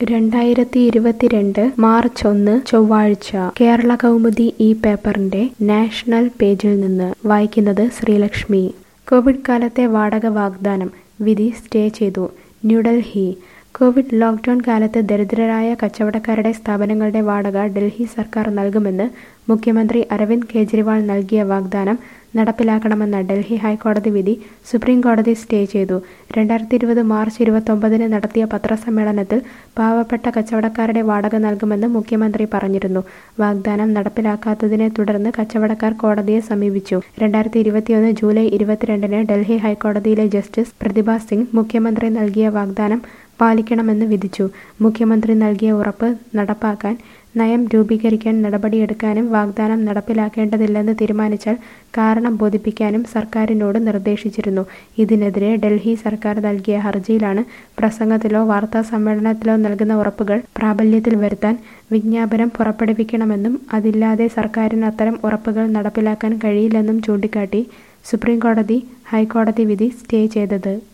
രണ്ടായിരത്തി ഇരുപത്തിരണ്ട് മാർച്ച് ഒന്ന് ചൊവ്വാഴ്ച കേരള കൗമുദി ഈ പേപ്പറിന്റെ നാഷണൽ പേജിൽ നിന്ന് വായിക്കുന്നത് ശ്രീലക്ഷ്മി കോവിഡ് കാലത്തെ വാടക വാഗ്ദാനം വിധി സ്റ്റേ ചെയ്തു ന്യൂഡൽഹി കോവിഡ് ലോക്ക്ഡൌൺ കാലത്ത് ദരിദ്രരായ കച്ചവടക്കാരുടെ സ്ഥാപനങ്ങളുടെ വാടക ഡൽഹി സർക്കാർ നൽകുമെന്ന് മുഖ്യമന്ത്രി അരവിന്ദ് കെജ്രിവാൾ നൽകിയ വാഗ്ദാനം നടപ്പിലാക്കണമെന്ന ഡൽഹി ഹൈക്കോടതി വിധി സുപ്രീം കോടതി സ്റ്റേ ചെയ്തു രണ്ടായിരത്തി ഇരുപത് മാർച്ച് ഇരുപത്തൊമ്പതിന് നടത്തിയ പത്രസമ്മേളനത്തിൽ പാവപ്പെട്ട കച്ചവടക്കാരുടെ വാടക നൽകുമെന്ന് മുഖ്യമന്ത്രി പറഞ്ഞിരുന്നു വാഗ്ദാനം നടപ്പിലാക്കാത്തതിനെ തുടർന്ന് കച്ചവടക്കാർ കോടതിയെ സമീപിച്ചു രണ്ടായിരത്തി ഇരുപത്തിയൊന്ന് ജൂലൈ ഇരുപത്തിരണ്ടിന് ഡൽഹി ഹൈക്കോടതിയിലെ ജസ്റ്റിസ് പ്രതിഭ സിംഗ് മുഖ്യമന്ത്രി നൽകിയ വാഗ്ദാനം പാലിക്കണമെന്ന് വിധിച്ചു മുഖ്യമന്ത്രി നൽകിയ ഉറപ്പ് നടപ്പാക്കാൻ നയം രൂപീകരിക്കാൻ നടപടിയെടുക്കാനും വാഗ്ദാനം നടപ്പിലാക്കേണ്ടതില്ലെന്ന് തീരുമാനിച്ചാൽ കാരണം ബോധിപ്പിക്കാനും സർക്കാരിനോട് നിർദ്ദേശിച്ചിരുന്നു ഇതിനെതിരെ ഡൽഹി സർക്കാർ നൽകിയ ഹർജിയിലാണ് പ്രസംഗത്തിലോ വാർത്താ സമ്മേളനത്തിലോ നൽകുന്ന ഉറപ്പുകൾ പ്രാബല്യത്തിൽ വരുത്താൻ വിജ്ഞാപനം പുറപ്പെടുവിക്കണമെന്നും അതില്ലാതെ സർക്കാരിന് അത്തരം ഉറപ്പുകൾ നടപ്പിലാക്കാൻ കഴിയില്ലെന്നും ചൂണ്ടിക്കാട്ടി സുപ്രീം കോടതി ഹൈക്കോടതി വിധി സ്റ്റേ ചെയ്തത്